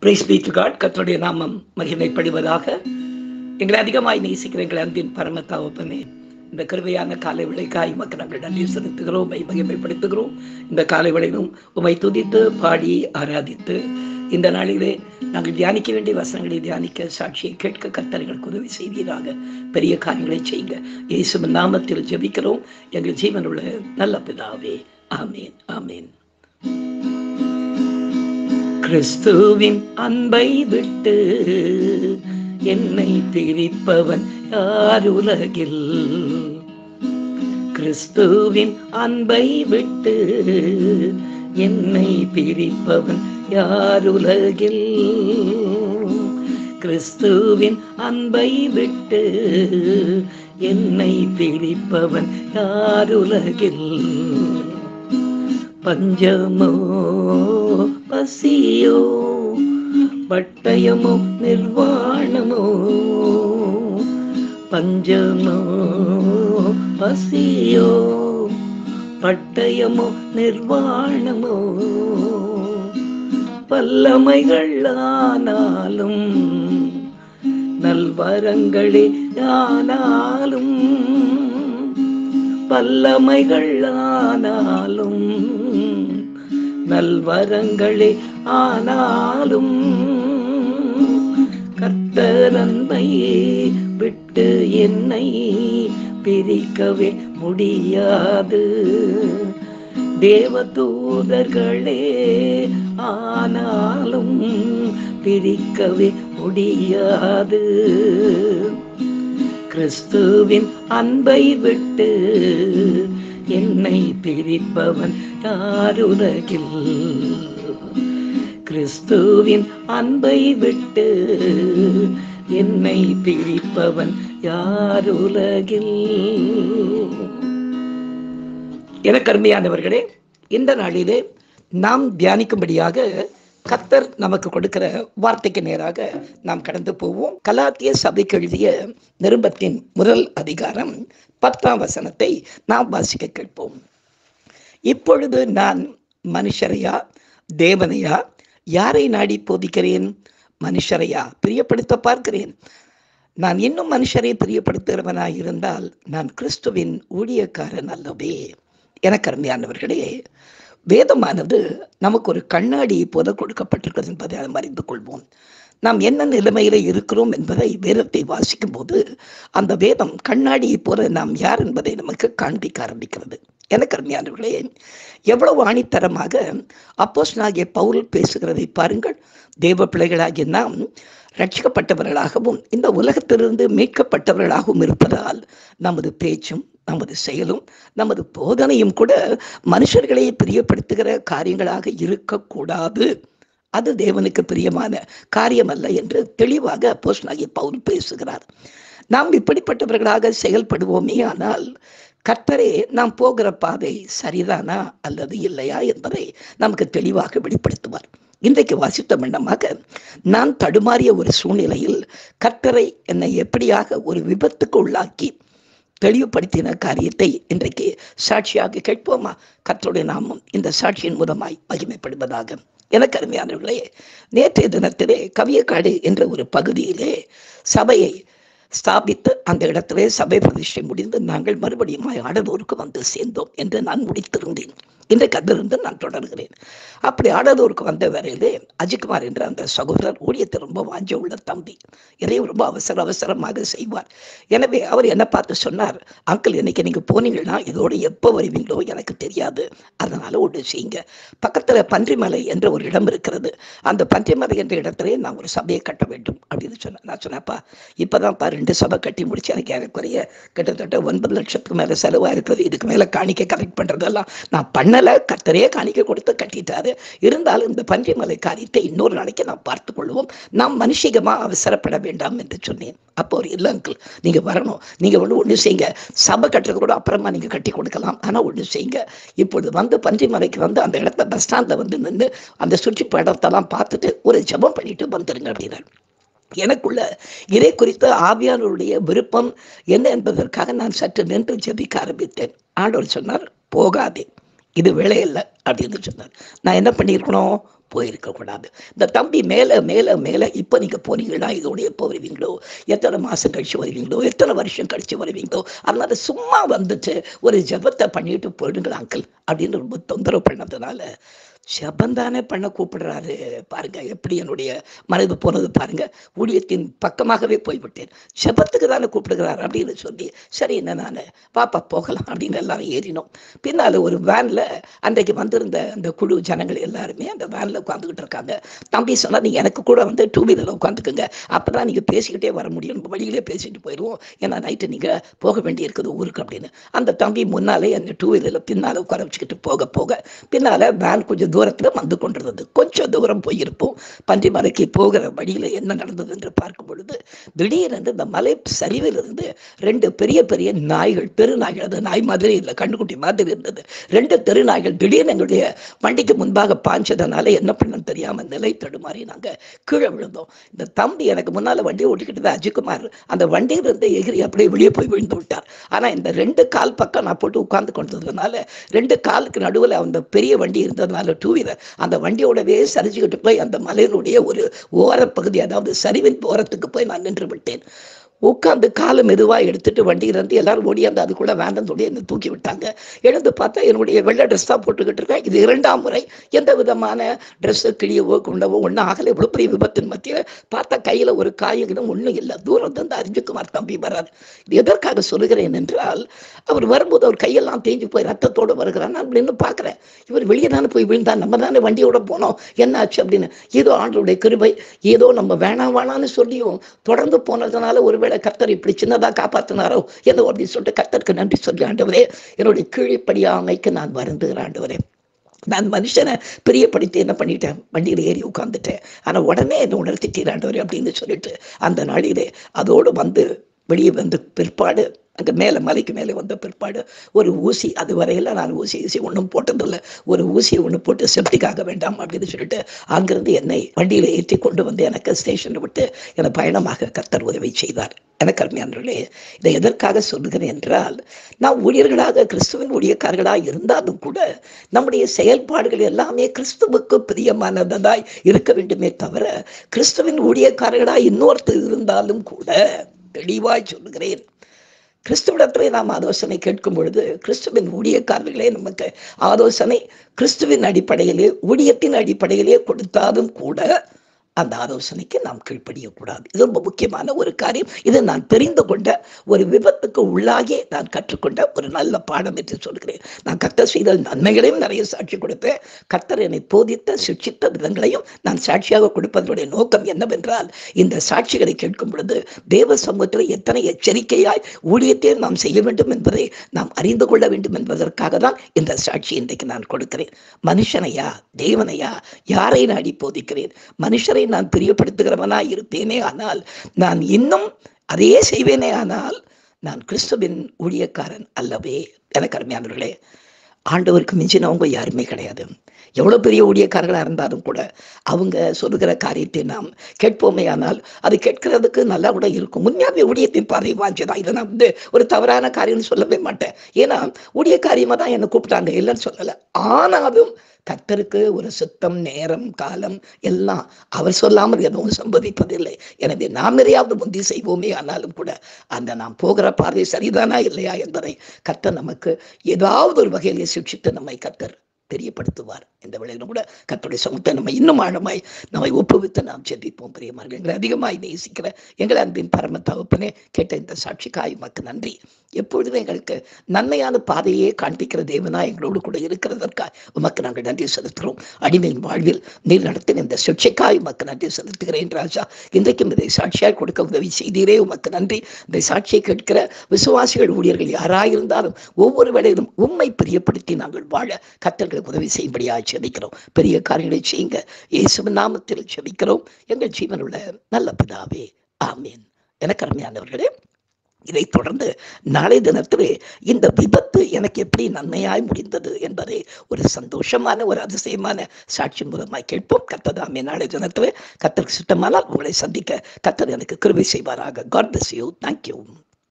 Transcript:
price B to God கர்த்தருடைய நாமம் மகிமைப்படுவதாக எங்களை அதிகமாய் நேசிக்கிற எங்கள் அன்பின் பரம தகப்பனே இந்த கருவையான காலை விளைக்காய் மக்கள் நாங்கள் நன்றி செலுத்துகிறோம் உமை மகிமைப்படுத்துகிறோம் இந்த காலை விளைவும் உமை துதித்து பாடி ஆராதித்து இந்த நாளிலே நாங்கள் தியானிக்க வேண்டிய வசனங்களை தியானிக்க சாட்சியை கேட்க கர்த்தர்களுக்கு உதவி செய்வீராக பெரிய காரியங்களை செய்யுங்க இயேசுவின் நாமத்தில் ஜெபிக்கிறோம் எங்கள் ஜீவனுள்ள நல்ல பிதாவே ஆமேன் ஆமேன் கிறிஸ்துவின் அன்பை விட்டு என்னை பிரிப்பவன் யார் உலகில் கிறிஸ்துவின் அன்பை விட்டு என்னை பிரிப்பவன் யார் உலகில் கிறிஸ்துவின் அன்பை விட்டு என்னை பிரிப்பவன் யார் உலகில் பஞ்சமோ பசியோ பட்டயமோ நிர்வாணமோ பஞ்சமோ பசியோ பட்டயமோ நிர்வாணமோ பல்லமைகள் ஆனாலும் நல்வரங்களே ஆனாலும் பல்லமைகள் ஆனாலும் நல்வரங்களே ஆனாலும் கர்த்தரன்மையே விட்டு என்னை பிரிக்கவே முடியாது தேவதூதர்களே ஆனாலும் பிரிக்கவே முடியாது கிறிஸ்துவின் அன்பை விட்டு என்னை பிரிப்பவன் யார் உலகில் கிறிஸ்துவின் அன்பை விட்டு என்னை பிரிப்பவன் யார் உலகில் எனக்கு அருமையானவர்களே இந்த நாளிலே நாம் தியானிக்கும்படியாக கத்தர் நமக்கு கொடுக்கிற வார்த்தைக்கு நேராக நாம் கடந்து போவோம் கலாத்திய சபைக்கு எழுதிய நிருபத்தின் முதல் அதிகாரம் பத்தாம் வசனத்தை நாம் வாசிக்க கேட்போம் இப்பொழுது நான் மனுஷரையா தேவனையா யாரை நாடி போதிக்கிறேன் மனுஷரையா பிரியப்படுத்த பார்க்கிறேன் நான் இன்னும் மனுஷரை பிரியப்படுத்துகிறவனாய் இருந்தால் நான் கிறிஸ்துவின் ஊழியக்காரன் அல்லவே எனக்கு அருமையானவர்களே வேதமானது நமக்கு ஒரு கண்ணாடி போல கொடுக்கப்பட்டிருக்கிறது என்பதை நாம் அறிந்து கொள்வோம் நாம் என்ன நிலைமையில இருக்கிறோம் என்பதை வேதத்தை வாசிக்கும் போது அந்த வேதம் கண்ணாடியை போல நாம் யார் என்பதை நமக்கு காண்பிக்க ஆரம்பிக்கிறது எனக்கு அருமையானவர்களே எவ்வளவு ஆணித்தரமாக அப்போஸ் நாகிய பவுல் பேசுகிறதை பாருங்கள் தேவ பிள்ளைகளாகிய நாம் ரட்சிக்கப்பட்டவர்களாகவும் இந்த உலகத்திலிருந்து மீட்கப்பட்டவர்களாகவும் இருப்பதால் நமது பேச்சும் நமது செயலும் நமது போதனையும் கூட மனுஷர்களை பிரியப்படுத்துகிற காரியங்களாக இருக்கக்கூடாது அது தேவனுக்கு பிரியமான காரியம் அல்ல என்று தெளிவாக அப்போஸ்னாகிய பவுல் பேசுகிறார் நாம் இப்படிப்பட்டவர்களாக செயல்படுவோமே ஆனால் கர்த்தரே நாம் போகிற பாதை சரிதானா அல்லது இல்லையா என்பதை நமக்கு தெளிவாக வெளிப்படுத்துவார் இன்றைக்கு வாசித்த வண்ணமாக நான் தடுமாறிய ஒரு சூழ்நிலையில் கர்த்தரை என்னை எப்படியாக ஒரு விபத்துக்கு உள்ளாக்கி தெளிவுபடுத்தின காரியத்தை இன்றைக்கு சாட்சியாக கேட்போமா கர்த்தருடைய நாமம் இந்த சாட்சியின் மூலமாய் மகிமைப்படுவதாக எனக்கு அருமையானவர்களே நேற்றைய தினத்திலே கவியக்காடு என்ற ஒரு பகுதியிலே சபையை ஸ்தாபித்து அந்த இடத்திலே சபை பிரதிஷ்டை முடிந்து நாங்கள் மறுபடியும் ஆடலூருக்கு வந்து சேர்ந்தோம் என்று நான் முடித்திருந்தேன் இன்றைக்கு அதிலிருந்து நான் தொடர்கிறேன் அப்படி ஆடலூருக்கு வந்த வரையிலே அஜிக்குமார் என்ற அந்த சகோதரர் ஊழியத்தை ரொம்ப வாஞ்ச உள்ள தம்பி இதையும் ரொம்ப அவசர அவசரமாக செய்வார் எனவே அவர் என்ன பார்த்து சொன்னார் அங்கிள் இன்னைக்கு நீங்க போனீங்கன்னா இதோடு எப்போ வருவீங்களோ எனக்கு தெரியாது அதனால ஒன்று செய்யுங்க பக்கத்துல பன்றிமலை என்ற ஒரு இடம் இருக்கிறது அந்த பன்றிமலை என்ற இடத்துல நான் ஒரு சபையை கட்ட வேண்டும் அப்படின்னு சொன்னேன் நான் சொன்னேன்ப்பா இப்பதான் பா ரெண்டு சபை கட்டி முடிச்சு எனக்கு ஏறக்குறைய கிட்டத்தட்ட ஒன்பது லட்சத்துக்கு மேல செலவா இருக்குது இதுக்கு மேல காணிக்கை கலெக்ட் பண்றதெல்லாம் நான் பண்ணல கத்தரே காணிக்கை கொடுத்து கட்டிட்டாரு இருந்தாலும் இந்த பன்றிமலை காரியத்தை இன்னொரு நாளைக்கு நாம் பார்த்து கொள்வோம் நாம் மனுஷிகமா அவசரப்பட வேண்டாம் என்று சொன்னேன் அப்போ ஒரு இல்லை அங்கிள் நீங்க வரணும் நீங்க ஒன்று ஒன்று செய்யுங்க சபை கட்டுறது கூட அப்புறமா நீங்க கட்டி கொடுக்கலாம் ஆனா ஒன்று செய்யுங்க இப்பொழுது வந்து பன்றிமலைக்கு வந்து அந்த இடத்த பஸ் ஸ்டாண்ட்ல வந்து நின்று அந்த சுற்றி படத்தெல்லாம் பார்த்துட்டு ஒரு ஜெபம் பண்ணிட்டு வந்துருங்க அப்படின்னாரு எனக்குள்ள இதை குறித்த ஆவியானவருடைய விருப்பம் என்ன என்பதற்காக நான் சற்று நின்று ஜெபிக்க ஆரம்பித்தேன் ஆண்டவர் சொன்னார் போகாதே இது வேலை இல்லை அப்படின்னு சொன்னார் நான் என்ன பண்ணியிருக்கணும் போயிருக்க கூடாது இந்த தம்பி மேலே மேலே மேலே இப்போ நீங்கள் போனீங்களா இதோட எப்போ வருவீங்களோ எத்தனை மாதம் கழிச்சு வருவீங்களோ எத்தனை வருஷம் கழிச்சு வருவீங்களோ அதனால சும்மா வந்துட்டு ஒரு ஜபத்தை பண்ணிட்டு போயிடுங்களா அங்கிள் அப்படின்னு ரொம்ப தொந்தரவு பண்ணதுனால ஜபந்தானே பண்ண கூப்பிடுறாரு பாருங்க எப்படி என்னுடைய மனது போனது பாருங்க ஊழியத்தின் பக்கமாகவே போய்விட்டேன் ஜபத்துக்கு தானே கூப்பிடுகிறார் அப்படின்னு சொல்லி சரி என்ன நான் பாப்பா போகலாம் அப்படின்னு எல்லாரும் ஏறினோம் பின்னால் ஒரு வேனில் அன்றைக்கு வந்திருந்த அந்த குழு ஜனங்கள் எல்லாருமே அந்த வேனில் உட்காந்துக்கிட்டு இருக்காங்க தம்பி சொன்னா நீங்க எனக்கு கூட வந்து டூ வீலரில் உட்காந்துக்குங்க அப்பதான் நீங்க பேசிக்கிட்டே வர முடியும் நம்ம வழியிலே பேசிட்டு போயிடுவோம் ஏன்னா நைட்டு நீங்க போக வேண்டி இருக்குது ஊருக்கு அப்படின்னு அந்த தம்பி முன்னாலே அந்த டூ வீலரில் பின்னால உட்கார வச்சுக்கிட்டு போக போக பின்னால வேன் கொஞ்சம் தூரத்துல வந்து கொண்டிருந்தது கொஞ்சம் தூரம் போயிருப்போம் பன்றிமலைக்கு போகிற வழியில என்ன நடந்தது என்று பார்க்கும் பொழுது திடீரென்று இந்த மலை சரிவிலிருந்து ரெண்டு பெரிய பெரிய நாய்கள் தெரு நாய்கள் அது நாய் மாதிரி இல்லை கண்ணுக்குட்டி மாதிரி இருந்தது ரெண்டு தெரு நாய்கள் திடீர்னு எங்களுடைய வண்டிக்கு முன்பாக பாஞ்சதுனால என்ன பண்ணன்னு தெரியாம நிலை தடுமாறி நாங்க கீழே விழுந்தோம் இந்த தம்பி எனக்கு முன்னால வண்டி ஓட்டிக்கிட்டு தான் அஜிக்குமார் அந்த வண்டியில இருந்து எகிரி அப்படியே வெளியே போய் விழுந்து விட்டார் ஆனா இந்த ரெண்டு கால் பக்கம் நான் போட்டு உட்கார்ந்து கொண்டதுனால ரெண்டு காலுக்கு நடுவில் அந்த பெரிய வண்டி இருந்ததுனால டூ வீலர் அந்த வண்டியோடவே சரிச்சுக்கிட்டு போய் அந்த மலையினுடைய ஒரு ஓரப்பகுதி அதாவது சரிவின் ஓரத்துக்கு போய் நான் நின்று விட்டேன் உட்காந்து காலை மெதுவாக எடுத்துட்டு வண்டியிலேருந்து எல்லாரும் ஓடியாந்து அது கூட வேண்டாம் சொல்லி என்னை தூக்கி விட்டாங்க எழுந்து பார்த்தா என்னுடைய வெள்ளை ட்ரெஸ் தான் போட்டுக்கிட்டு இருக்கேன் இது இரண்டாம் முறை எந்த விதமான ட்ரெஸ்ஸு கிளியவோ கொண்டவோ ஒன்றும் ஆகலை இவ்வளோ பெரிய விபத்தின் மத்தியில் பார்த்தா கையில் ஒரு காயங்களும் ஒன்றும் இல்லை தூரம் வந்து அறிஞ்சுக்குமார் தம்பி வராது இது எதற்காக சொல்லுகிறேன் என்றால் அவர் வரும்போது அவர் கையெல்லாம் தேஞ்சு போய் ரத்தத்தோடு வருகிறார் நான் நின்று பார்க்குறேன் இவர் வெளியே தானே போய் விழுந்தா நம்ம தானே வண்டியோட போனோம் என்ன ஆச்சு அப்படின்னு ஏதோ ஆண்டோடைய கிருபை ஏதோ நம்ம வேணாம் வேணாம்னு சொல்லியும் தொடர்ந்து போனதுனால ஒருவேளை கர்த்தர் இப்படி சின்னதாக காப்பாற்றினாரோ ஏதோ அப்படின்னு சொல்லிட்டு கர்த்தருக்கு நன்றி சொல்லி ஆண்டவரே என்னுடைய கீழ்ப்படியாமைக்கு நான் வருந்துகிறேன் ஆண்டவரே நான் மனுஷனை பிரியப்படுத்தி என்ன பண்ணிட்டேன் வண்டியில் ஏறி உட்காந்துட்டேன் ஆனால் உடனே என்னை உணர்த்திட்டீர் ஆண்டவரே அப்படின்னு சொல்லிட்டு அந்த நாளிலே அதோடு வந்து வெளியே வந்து பிற்பாடு அங்கே மேலே மலைக்கு மேலே வந்த பிற்பாடு ஒரு ஊசி அது வரையில் நான் ஊசி ஊசி ஒன்றும் போட்டதில்லை ஒரு ஊசியை ஒன்று போட்டு செப்டிக்காக வேண்டாம் அப்படின்னு சொல்லிட்டு அங்கிருந்து என்னை வண்டியில் ஏற்றி கொண்டு வந்து எனக்கு ஸ்டேஷனை விட்டு என்னை பயணமாக கர்த்தர் உதவி செய்தார் எனக்கு அருமையானவர்களே இதை எதற்காக சொல்லுகிறேன் என்றால் நாம் ஊழியர்களாக கிறிஸ்துவின் ஊழியக்காரர்களாக இருந்தாலும் கூட நம்முடைய செயல்பாடுகள் எல்லாமே கிறிஸ்துவுக்கு பிரியமானதாய் இருக்க வேண்டுமே தவிர கிறிஸ்துவின் ஊழியக்காரர்களாக இன்னொருத்தர் இருந்தாலும் கூட தெளிவாய் சொல்லுகிறேன் கிறிஸ்துவிடத்திலே நாம் ஆலோசனை கேட்கும் பொழுது கிறிஸ்துவின் ஊழியக்காரர்களே நமக்கு ஆலோசனை கிறிஸ்துவின் அடிப்படையிலே ஊழியத்தின் அடிப்படையிலே கொடுத்தாலும் கூட அந்த ஆலோசனைக்கு நாம் கீழ்ப்படியக்கூடாது இது ரொம்ப முக்கியமான ஒரு காரியம் இது நான் தெரிந்து கொண்ட ஒரு விபத்துக்கு உள்ளாகி நான் கற்றுக்கொண்ட ஒரு நல்ல பாடம் என்று சொல்கிறேன் நான் கர்த்தர் செய்த நன்மைகளையும் நிறைய சாட்சி கொடுப்பேன் கர்த்தர் என்னை போதித்த சிக்ஷித்த விதங்களையும் நான் சாட்சியாக கொடுப்பதனுடைய நோக்கம் என்னவென்றால் இந்த சாட்சிகளை கேட்கும் பொழுது தேவ சமூகத்தில் எத்தனை எச்சரிக்கையாய் ஊழியத்தை நாம் செய்ய வேண்டும் என்பதை நாம் அறிந்து கொள்ள வேண்டும் என்பதற்காக தான் இந்த சாட்சி இன்றைக்கு நான் கொடுக்கிறேன் மனுஷனையா தேவனையா யாரை நாடி போதிக்கிறேன் மனுஷரை நான் பிரியப்படுத்துகிறவனா இருப்பேனே ஆனால் நான் இன்னும் அதையே செய்வேனே ஆனால் நான் கிறிஸ்துவின் ஊழியக்காரன் அல்லவே எனக்கு அருமையானவர்களே ஆண்டவருக்கு மிஞ்சினவங்க யாருமே கிடையாது எவ்வளோ பெரிய ஊழியக்காரர்களாக இருந்தாலும் கூட அவங்க சொல்லுகிற காரியத்தை நாம் கேட்போமே ஆனால் அது கேட்கறதுக்கு நல்லா கூட இருக்கும் உண்மையாகவே ஊழியத்தின் பாதை வாஞ்சி தான் இதை நான் வந்து ஒரு தவறான காரியம்னு சொல்லவே மாட்டேன் ஏன்னா ஊழிய காரியமாக தான் என்னை கூப்பிட்டாங்க இல்லைன்னு சொல்லலை ஆனாலும் கர்த்தருக்கு ஒரு சுத்தம் நேரம் காலம் எல்லாம் அவர் சொல்லாமல் எதுவும் சம்பவிப்பதில்லை எனவே நாம் நிறையாவது முந்தி செய்வோமே ஆனாலும் கூட அந்த நாம் போகிற பாதை சரிதானா இல்லையா என்பதை கர்த்தர் நமக்கு ஏதாவது ஒரு வகையிலே சிக்ஷித்து நம்மை கர்த்தர் தெரியப்படுத்துவார் இந்த வேளையிலும் கூட கர்த்தருடைய சமூகத்தை நம்ம இன்னும் ஆழமாய் நம்மை ஒப்புவித்து நாம் செந்திப்போம் பிரியமார்கள் எங்களை அதிகமாய் நேசிக்கிற எங்கள் அன்பின் பரம தகப்பனே கேட்ட இந்த சாட்சிக்காய் உமக்கு நன்றி எப்பொழுதும் எங்களுக்கு நன்மையான பாதையே காண்பிக்கிற தேவனா எங்களோடு கூட இருக்கிறதற்காய் உமக்கு நாங்கள் நன்றி செலுத்துகிறோம் அடிமையின் வாழ்வில் நீர் நடத்தின இந்த சிக்ஷைக்காய் உமக்கு நன்றி செலுத்துகிறேன் ராஜா இன்றைக்கும் இதை சாட்சியாய் கொடுக்க உதவி செய்தீரே உமக்கு நன்றி இந்த சாட்சியை கேட்கிற விசுவாசிகள் ஊழியர்கள் யாராயிருந்தாலும் ஒவ்வொரு வேளையிலும் உண்மை பிரியப்படுத்தி நாங்கள் வாழ கத்தர்களுக்கு உதவி செய்யும்படியாக செபிக்கிறோம் பெரிய காரியங்களை செய்யுங்க இயேசுவின் நாமத்தில் செபிக்கிறோம் எங்கள் ஜீவனுள்ள நல்ல பிதாவே ஆமீன் எனக்கு அருமையானவர்களே இதைத் தொடர்ந்து நாளை தினத்திலே இந்த விபத்து எனக்கு எப்படி நன்மையாய் முடிந்தது என்பதை ஒரு சந்தோஷமான ஒரு அதிசயமான சாட்சி மூலமாய் கேட்போம் கத்ததாமே நாளை தினத்திலே கத்தருக்கு சுத்தமானால் உங்களை சந்திக்க கத்தர் எனக்கு கிருபை செய்வாராக காட் பிளஸ் யூ தேங்க்யூ